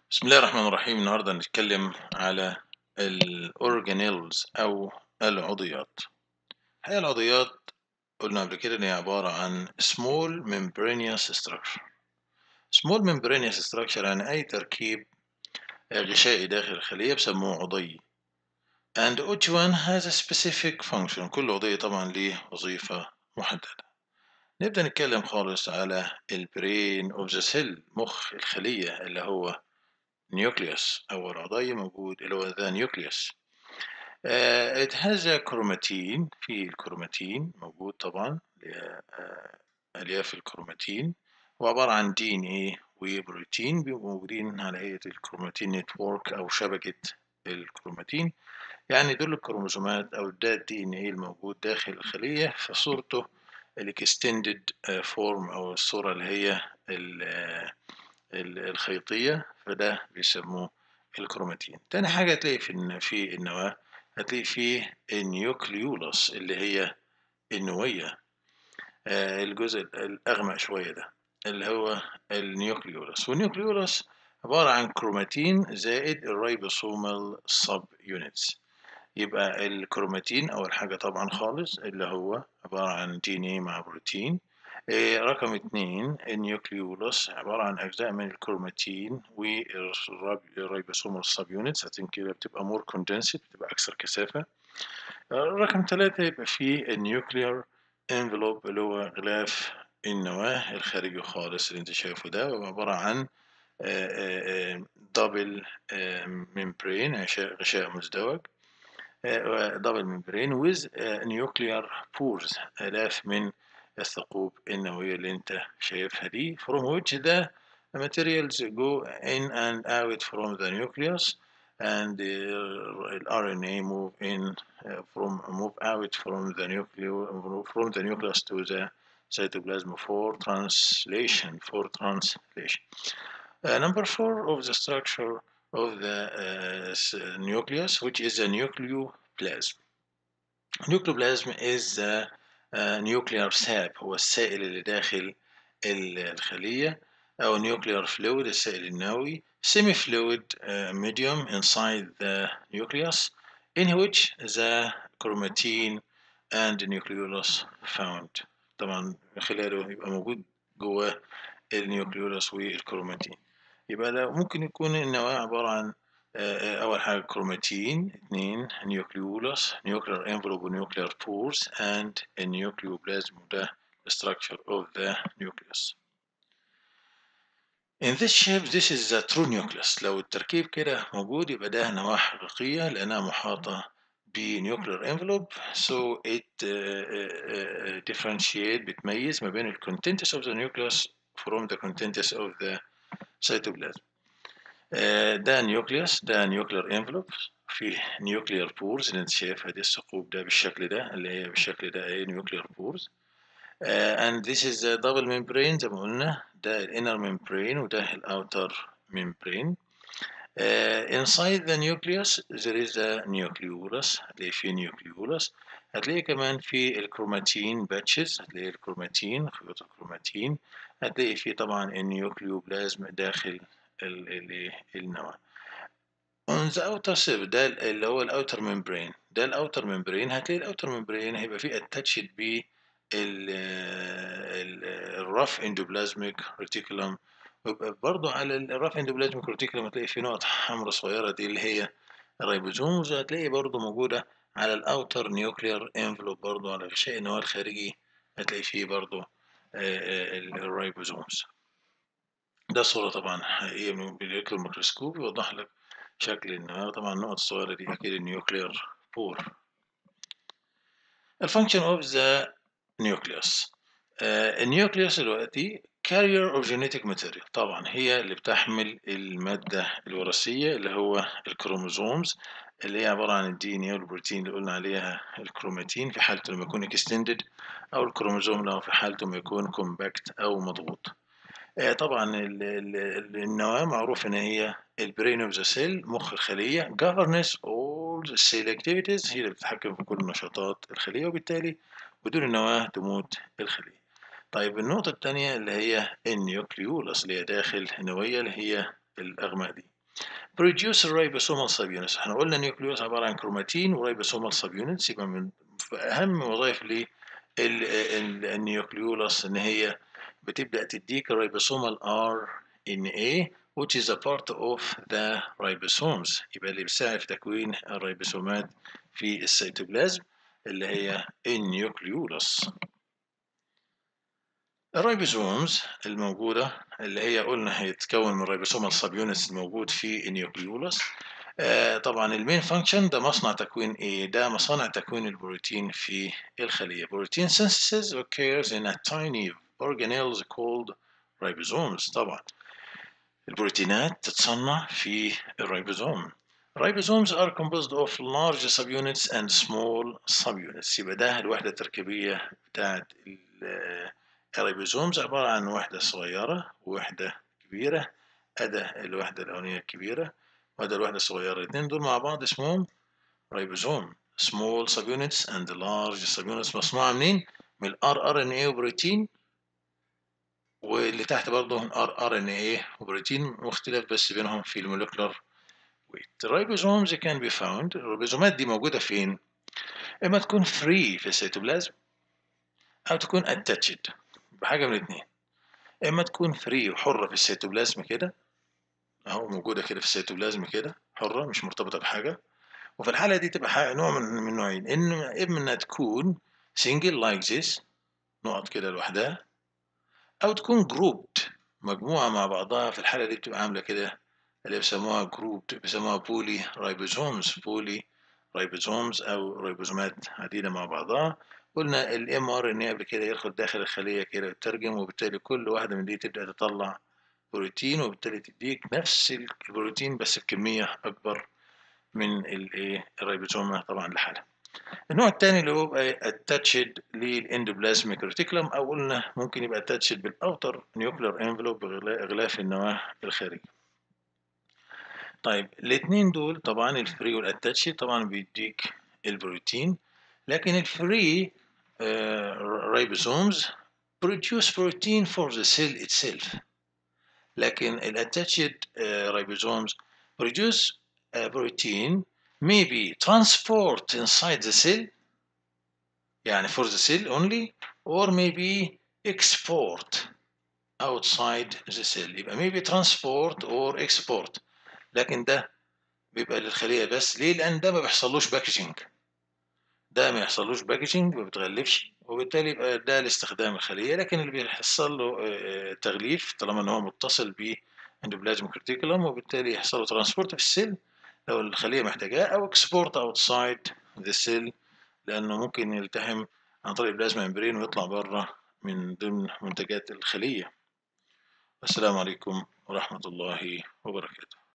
بسم الله الرحمن الرحيم النهارده هنتكلم على الأورجانيلز أو العضيات الحقيقة العضيات قلنا قبل كده إن هي عبارة عن small membranous structure small membranous structure يعني أي تركيب غشائي داخل الخلية بسموه عضي and each one has a specific function كل عضية طبعا ليه وظيفة محددة نبدأ نتكلم خالص على البرين اوف ذا سيل مخ الخلية اللي هو nucleus أو العضي موجود اللي هو the nucleus uh, it has a chromatin في الكروماتين موجود طبعا ألياف الكروماتين هو عبارة عن دي ان ايه وبروتين بيبقوا موجودين على هيئة الكروماتين نتورك أو شبكة الكروماتين يعني دول الكروموسومات أو ده الدي ان ايه الموجود داخل الخلية في صورته الاكستندد فورم أو الصورة اللي هي الخيطية فده بيسموه الكروماتين تاني حاجة هتلاقي في في النواة هتلاقي فيه النيوكليولس اللي هي النوية آه الجزء الأغمق شوية ده اللي هو النيوكليولس والنيوكليولس عبارة عن كروماتين زائد الريبوسومال سب يونتس يبقى الكروماتين أول حاجة طبعا خالص اللي هو عبارة عن دي ان ايه مع بروتين رقم اتنين النيوكليولس عبارة عن أجزاء من الكروماتين والريبوسومال سب يونتس عشان كده بتبقى مور كوندنسد بتبقى أكثر كثافة رقم ثلاثة يبقى فيه النيوكليار انفلوب اللي هو غلاف النواة الخارجي خالص اللي انت شايفه ده عبارة عن دبل ممبرين غشاء مزدوج دبل ممبرين with نيوكليار بورز آلاف من الثقوب النووية اللي انت شايفها دي from which the materials go in and out from the nucleus and the RNA move in uh, from move out from the nucleus from the nucleus to the cytoplasm for translation for translation. Uh, number four of the structure of the uh, nucleus, which is a nucleoplasm. Nucleoplasm is the uh, nuclear sap هو السائل اللي داخل الخلية أو nuclear fluid السائل النووي semi fluid uh, medium inside the nucleus in which the chromatin and nucleolus found طبعا خلاله يبقى موجود جواه النيوكليولس والكروماتين يبقى ده ممكن يكون النواة عبارة عن أول حاجة كروماتين اثنين نيوكليولس نيوكلير envelope ونيوكلير pores and a nucleoplasm ده structure of the nucleus In this shape this is the true nucleus لو التركيب كده موجود يبقى ده نواة حقيقية لأنها محاطة بنيوكلير envelope so it uh, uh, differentiate بتميز ما بين ال contents of the nucleus from the contents of the cytoplasm ده نيوكليوس ده نيوكلير انفلوب فيه نيوكلير بورز اللي انت شايفها دي الثقوب ده بالشكل ده اللي هي بالشكل ده ايه نيوكلير بورز and this is the double membrane زي ما قلنا ده الانر membrane وده الاوتر membrane uh, inside the nucleus there is a nucleolus هتلاقي فيه nucleolus هتلاقي كمان في الكروماتين باتشز هتلاقي الكروماتين خيوط الكروماتين هتلاقي فيه طبعا النيوكليوبلازم داخل النواة on the outer surface ده اللي هو الاوتر ممبرين ده الاوتر ممبرين هتلاقي الاوتر ممبرين هيبقى فيه اتاتشد ب الرف اندوبلازميك ريتيكولم ويبقى برضه على الرف اندوبلازميك ريتيكولم هتلاقي فيه نقط حمراء صغيرة دي اللي هي الريبوزومز هتلاقي برضه موجودة على الاوتر نيوكلير انفلوب برضه على غشاء النواة الخارجي هتلاقي فيه برضه الريبوزومز ده صورة طبعا حقيقية من بالإلكترون ميكروسكوب يوضح لك شكل النواة طبعا النقط الصغيرة دي أكيد النيوكلير بور الفانكشن اوف ذا نيوكليوس النيوكليوس دلوقتي carrier of genetic material طبعا هي اللي بتحمل المادة الوراثية اللي هو الكروموزومز اللي هي عبارة عن الدي ان اي والبروتين اللي قلنا عليها الكروماتين في حالته لما يكون اكستندد أو الكروموزوم لو في حالته لما يكون كومباكت أو مضغوط طبعا النواة معروف ان هي البرين اوف ذا سيل مخ الخلية governs all the cell activities هي اللي بتتحكم في كل نشاطات الخلية وبالتالي بدون النواة تموت الخلية طيب النقطة الثانية اللي هي النيوكليولس اللي هي داخل النوية اللي هي الأغماء دي produce الريبوسومال سب يونتس احنا قلنا النيوكليوس عباره عن كروماتين وريبوسومال سب يونتس يبقى من اهم وظائف للنيوكليولاس ان هي بتبدا تديك الريبوسومال ار ان اي which is a part of the ribosomes يبقى اللي بيساعد في تكوين الريبوسومات في السيتوبلازم اللي هي النيوكليولاس الريبوسومز الموجودة اللي هي قلنا هيتكون من الريبوسومال سب يونتس الموجود في النيوكليولاس آه طبعا المين فانكشن ده مصنع تكوين ايه ده مصنع تكوين البروتين في الخلية بروتين synthesis occurs in a tiny organelles called ribosomes طبعا البروتينات تتصنع في الريبوزوم Ribosomes are composed of large subunits and small subunits يبقى ده الوحدة التركيبية بتاعت الريبوزومز عبارة عن وحدة صغيرة ووحدة كبيرة أدا الوحدة الأولانية الكبيرة وأدا الوحدة الصغيرة الاثنين دول مع بعض اسمهم ريبوزوم small subunits and large subunits مصنوعة منين؟ من الار ار ان اي وبروتين واللي تحت برضه ار ار ان اي وبروتين مختلف بس بينهم في المولكولار ويت الريبوزومز كان بي فاوند الريبوزومات دي موجودة فين؟ اما تكون فري في السيتوبلازم او تكون اتاتشد بحاجة من الاثنين اما تكون فري وحرة في السيتوبلازم كده اهو موجودة كده في السيتوبلازم كده حرة مش مرتبطة بحاجة وفي الحالة دي تبقى نوع من, من نوعين إن إما إنها تكون single like this نقط كده لوحدها أو تكون grouped مجموعة مع بعضها في الحالة دي بتبقى عاملة كده اللي بيسموها جروب بيسموها بولي رايبوزومز بولي رايبوزومز أو رايبوزومات عديدة مع بعضها قلنا الام ار ان قبل كده يدخل داخل الخلية كده يترجم وبالتالي كل واحدة من دي تبدأ تطلع بروتين وبالتالي تديك نفس البروتين بس بكمية أكبر من الايه الريبوزوم طبعا لحالها النوع الثاني اللي هو بيبقى اتاتشد للاندوبلازميك ريتيكولم او قلنا ممكن يبقى اتاتشد بالاوتر نيوكلير انفلوب بغلاف النواه الخارجي طيب الاثنين دول طبعا الفري والاتاتشد طبعا بيديك البروتين لكن الفري ريبوزومز produce protein for the cell itself لكن الاتاتشد ريبوزومز produce a protein may be transport inside the cell يعني for the cell only or maybe export outside the cell يبقى maybe transport or export لكن ده بيبقى للخلية بس ليه لأن ده ما بيحصلوش باكجينج ده ما يحصلوش باكجينج ما بيتغلفش وبالتالي يبقى ده لاستخدام الخلية لكن اللي بيحصل له تغليف طالما ان هو متصل ب اندوبلازميك ريتيكولم وبالتالي يحصل له ترانسبورت في السيل لو الخلية محتاجاه أو اكسبورت اوتسايد ذا سيل لأنه ممكن يلتحم عن طريق البلازما ممبرين ويطلع بره من ضمن منتجات الخلية السلام عليكم ورحمة الله وبركاته